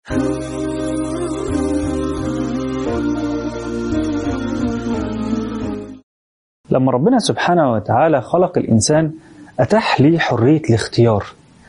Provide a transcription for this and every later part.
لما ربنا سبحانه وتعالى خلق الإنسان أتاح ليه حرية الاختيار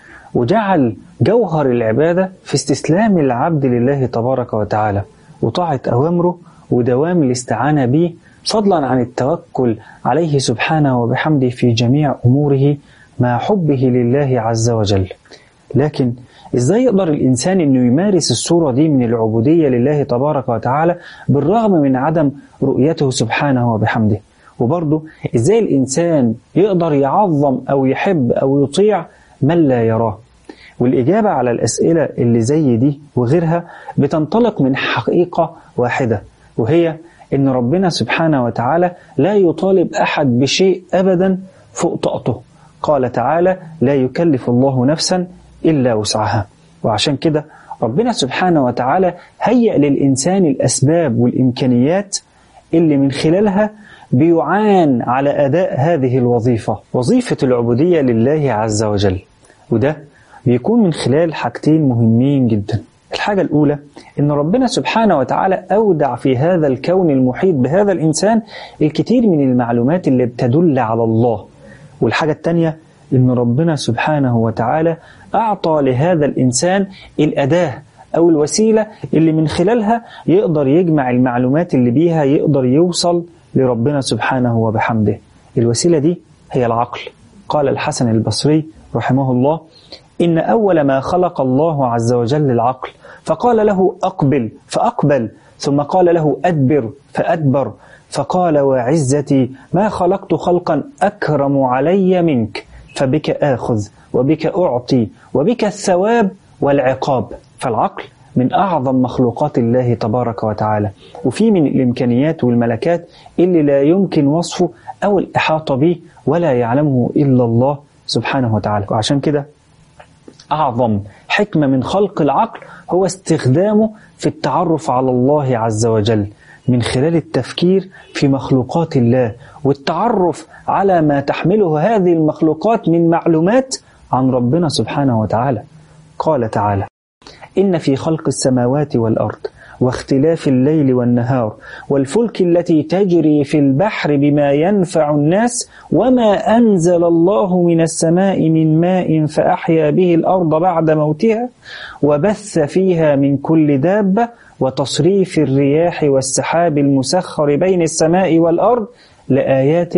وجعل جوهر العبادة في استسلام العبد لله تبارك وتعالى وطاعة أوامره ودوام الاستعانة به فضلا عن التوكل عليه سبحانه وبحمده في جميع أموره مع حبه لله عز وجل لكن ازاي يقدر الانسان انه يمارس الصوره دي من العبوديه لله تبارك وتعالى بالرغم من عدم رؤيته سبحانه وبحمده وبرضه ازاي الانسان يقدر يعظم او يحب او يطيع من لا يراه والاجابه على الاسئله اللي زي دي وغيرها بتنطلق من حقيقه واحده وهي ان ربنا سبحانه وتعالى لا يطالب احد بشيء ابدا فوق طاقته قال تعالى لا يكلف الله نفسا إلا وسعها وعشان كده ربنا سبحانه وتعالى هيأ للإنسان الأسباب والإمكانيات اللي من خلالها بيعان على أداء هذه الوظيفة وظيفة العبودية لله عز وجل وده بيكون من خلال حاجتين مهمين جدا الحاجة الأولى إن ربنا سبحانه وتعالى أودع في هذا الكون المحيط بهذا الإنسان الكثير من المعلومات اللي بتدل على الله والحاجة الثانية إن ربنا سبحانه وتعالى أعطى لهذا الإنسان الأداة أو الوسيلة اللي من خلالها يقدر يجمع المعلومات اللي بيها يقدر يوصل لربنا سبحانه وبحمده الوسيلة دي هي العقل قال الحسن البصري رحمه الله إن أول ما خلق الله عز وجل العقل فقال له أقبل فأقبل ثم قال له أدبر فأدبر فقال وعزتي ما خلقت خلقا أكرم علي منك فبك آخذ وبك أعطي وبك الثواب والعقاب فالعقل من أعظم مخلوقات الله تبارك وتعالى وفي من الإمكانيات والملكات اللي لا يمكن وصفه أو الإحاطة به ولا يعلمه إلا الله سبحانه وتعالى وعشان كده أعظم حكمة من خلق العقل هو استخدامه في التعرف على الله عز وجل من خلال التفكير في مخلوقات الله والتعرف على ما تحمله هذه المخلوقات من معلومات عن ربنا سبحانه وتعالى قال تعالى إن في خلق السماوات والأرض واختلاف الليل والنهار والفلك التي تجري في البحر بما ينفع الناس وما أنزل الله من السماء من ماء فأحيا به الأرض بعد موتها وبث فيها من كل دابة وتصريف الرياح والسحاب المسخر بين السماء والأرض لآيات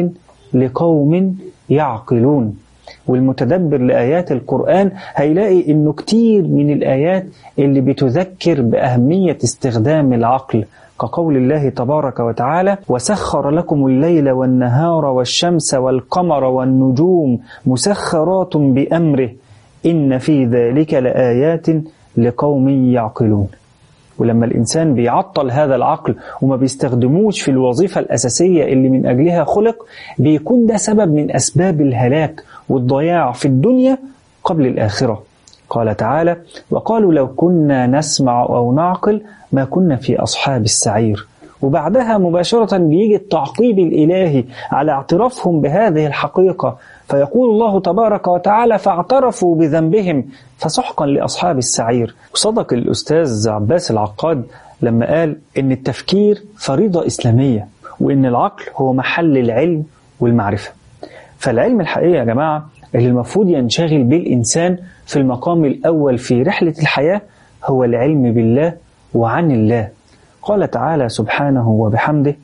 لقوم يعقلون والمتدبر لآيات القرآن هيلاقي إنه كتير من الآيات اللي بتذكر بأهمية استخدام العقل كقول الله تبارك وتعالى وسخر لكم الليل والنهار والشمس والقمر والنجوم مسخرات بأمره إن في ذلك لآيات لقوم يعقلون ولما الإنسان بيعطل هذا العقل وما بيستخدموش في الوظيفة الأساسية اللي من أجلها خلق بيكون ده سبب من أسباب الهلاك والضياع في الدنيا قبل الآخرة قال تعالى وقالوا لو كنا نسمع أو نعقل ما كنا في أصحاب السعير وبعدها مباشرة بيجي التعقيب الإلهي على اعترافهم بهذه الحقيقة فيقول الله تبارك وتعالى فاعترفوا بذنبهم فسحقا لأصحاب السعير وصدق الأستاذ عباس العقاد لما قال إن التفكير فريضة إسلامية وإن العقل هو محل العلم والمعرفة فالعلم الحقيقي يا جماعة اللي المفروض ينشغل به الإنسان في المقام الأول في رحلة الحياة هو العلم بالله وعن الله قال تعالى سبحانه وبحمده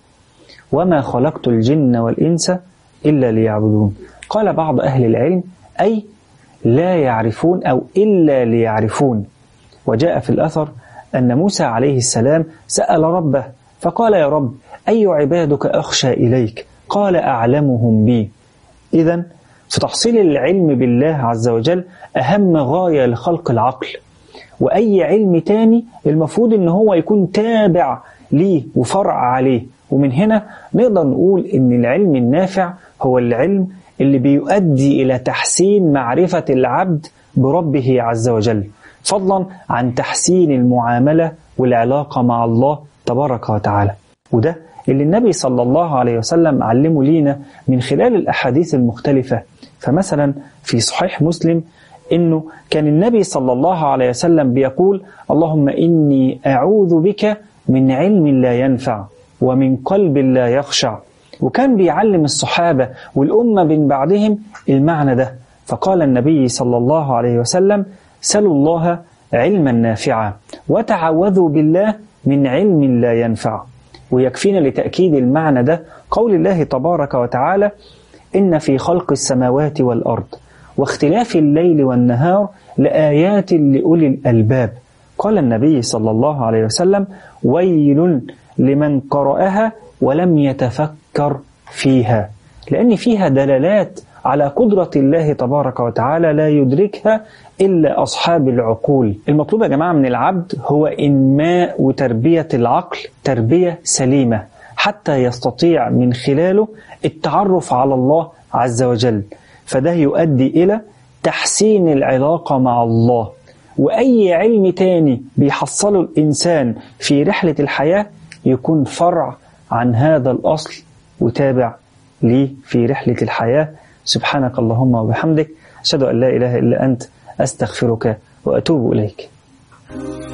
وما خلقت الجن والإنس إلا ليعبدون قال بعض أهل العلم أي لا يعرفون أو إلا ليعرفون وجاء في الأثر أن موسى عليه السلام سأل ربه فقال يا رب أي عبادك أخشى إليك قال أعلمهم بي إذا في تحصيل العلم بالله عز وجل أهم غاية لخلق العقل وأي علم تاني المفروض إن هو يكون تابع ليه وفرع عليه ومن هنا نقدر نقول إن العلم النافع هو العلم اللي بيؤدي إلى تحسين معرفة العبد بربه عز وجل فضلا عن تحسين المعاملة والعلاقة مع الله تبارك وتعالى وده اللي النبي صلى الله عليه وسلم علمه لينا من خلال الأحاديث المختلفة فمثلا في صحيح مسلم إنه كان النبي صلى الله عليه وسلم بيقول اللهم إني أعوذ بك من علم لا ينفع ومن قلب لا يخشع وكان بيعلم الصحابة والأمة من بعدهم المعنى ده فقال النبي صلى الله عليه وسلم سلوا الله علما نافعا وتعوذوا بالله من علم لا ينفع ويكفينا لتأكيد المعنى ده قول الله تبارك وتعالى إن في خلق السماوات والأرض واختلاف الليل والنهار لآيات لأولي الألباب قال النبي صلى الله عليه وسلم ويل لمن قرأها ولم يتفكر فيها لأن فيها دلالات على قدرة الله تبارك وتعالى لا يدركها إلا أصحاب العقول المطلوب يا جماعة من العبد هو إنماء وتربية العقل تربية سليمة حتى يستطيع من خلاله التعرف على الله عز وجل فده يؤدي إلى تحسين العلاقة مع الله وأي علم تاني بيحصله الإنسان في رحلة الحياة يكون فرع عن هذا الأصل وتابع ليه في رحلة الحياة سبحانك اللهم وبحمدك أشهد أن لا إله إلا أنت أستغفرك وأتوب إليك